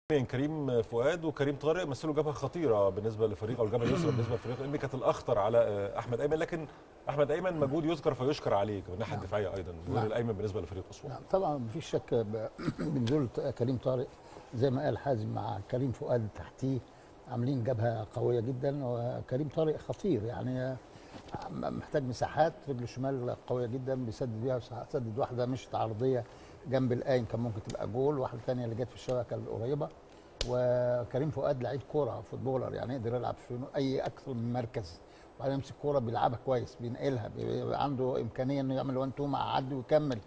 بين كريم فؤاد وكريم طارق مثلوا جبهه خطيره بالنسبه لفريق او الجبهه اليسرى بالنسبه لفريق الانبي كانت الاخطر على آه، احمد ايمن لكن احمد ايمن مجهود يذكر فيشكر عليه من الناحيه الدفاعيه ايضا الدور نعم. الايمن بالنسبه لفريق اسوان نعم طبعا مفيش شك ب- بنزول كريم طارق زي ما قال حازم مع كريم فؤاد تحتيه عاملين جبهه قويه جدا وكريم طارق خطير يعني محتاج مساحات رجله الشمال قويه جدا بيسدد بيها سدد واحده مش عرضيه جنب القايم كان ممكن تبقى جول واحده ثانيه اللي جت في الشبكه القريبه وكريم فؤاد لعيب كوره فوتبولر يعني يقدر يلعب في اي اكثر من مركز وبعدين يمسك كوره بيلعبها كويس بينقلها بيبقى عنده امكانيه انه يعمل 1 2 مع عدي ويكمل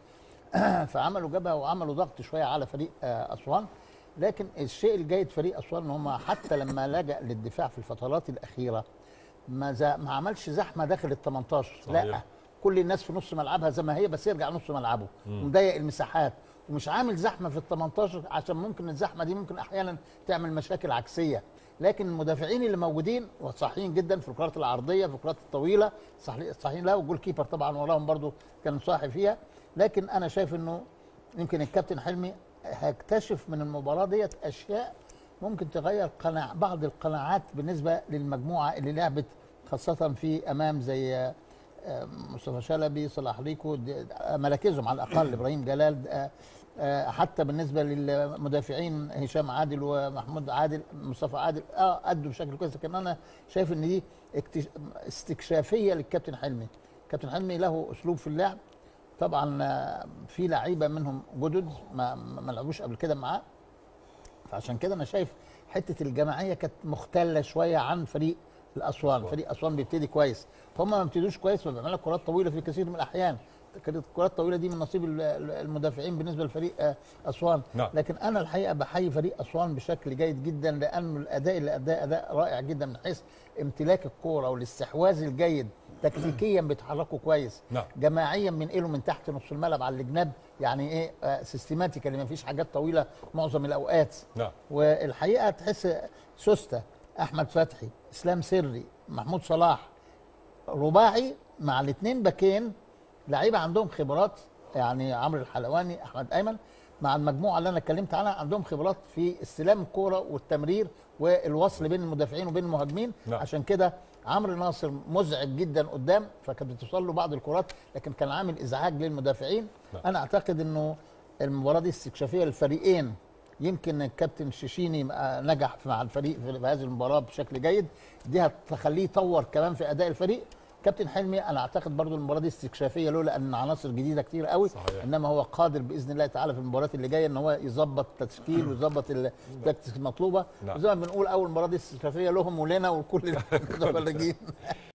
فعملوا جبهه وعملوا ضغط شويه على فريق آه، اسوان لكن الشيء الجيد فريق اسوان ان هم حتى لما لجأ للدفاع في الفترات الاخيره ما زا ما عملش زحمه داخل ال 18 لا صحيح. كل الناس في نص ملعبها زي ما هي بس يرجع نص ملعبه ومضيق المساحات ومش عامل زحمه في ال 18 عشان ممكن الزحمه دي ممكن احيانا تعمل مشاكل عكسيه لكن المدافعين اللي موجودين صحيين جدا في الكرات العرضيه في الكرات الطويله صحي- صحيين لا والجول كيبر طبعا وراهم برضو كان صاحي فيها لكن انا شايف انه يمكن الكابتن حلمي هيكتشف من المباراه ديت اشياء ممكن تغير قناع بعض القناعات بالنسبه للمجموعه اللي لعبت خاصه في امام زي آه، آه، مصطفى شلبي صلاح ريكو د- آه، مراكزهم على الاقل ابراهيم جلال آه، آه، حتى بالنسبه للمدافعين هشام عادل ومحمود عادل مصطفى عادل اه ادوا بشكل كويس لكن انا شايف ان دي اكتش- استكشافيه للكابتن حلمي كابتن حلمي له اسلوب في اللعب طبعا آه، في لعيبه منهم جدد ما ما ما لعبوش قبل كده معاه فعشان كده انا شايف حته الجماعيه كانت مختله شويه عن فريق الاسوان فريق اسوان بيبتدي كويس هم ما بيبتدوش كويس فبيعملوا كرات طويله في كثير من الاحيان كانت الكرات الطويله دي من نصيب ال- ال- المدافعين بالنسبه لفريق آه، اسوان نعم. لكن انا الحقيقه بحيي فريق اسوان بشكل جيد جدا لان الاداء اللي اداء اداء رائع جدا من حيث امتلاك الكوره والاستحواذ الجيد تكتيكيا بيتحركوا كويس نعم. جماعيا بينقلوا من تحت نص الملعب على الجناب يعني ايه آه سيستماتيكالي ما فيش حاجات طويله معظم الاوقات نعم والحقيقه تحس سوسته احمد فتحي اسلام سري محمود صلاح رباعي مع الاثنين باكين لعيبه عندهم خبرات يعني عمرو الحلواني احمد ايمن مع المجموعه اللي انا اتكلمت عنها عندهم خبرات في استلام الكوره والتمرير والوصل بين المدافعين وبين المهاجمين نعم. عشان كده عمرو ناصر مزعج جدا قدام فكانت بتوصل له بعض الكرات لكن كان عامل ازعاج للمدافعين نعم. انا اعتقد انه المباراه دي استكشافيه للفريقين يمكن الكابتن شيشيني آه، نجح مع الفريق في في هذه المباراه بشكل جيد دي هتخليه يطور كمان في اداء الفريق كابتن حلمي انا اعتقد برضو المباراه دي استكشافيه له لان عناصر جديده كتير قوي صحيح. انما هو قادر باذن الله تعالى في المباريات اللي جايه ان هو يظبط تشكيل ويظبط التكتيك المطلوبه نعم. وزي ما بنقول اول مباراه دي استكشافيه لهم ولنا ولكل المتفرجين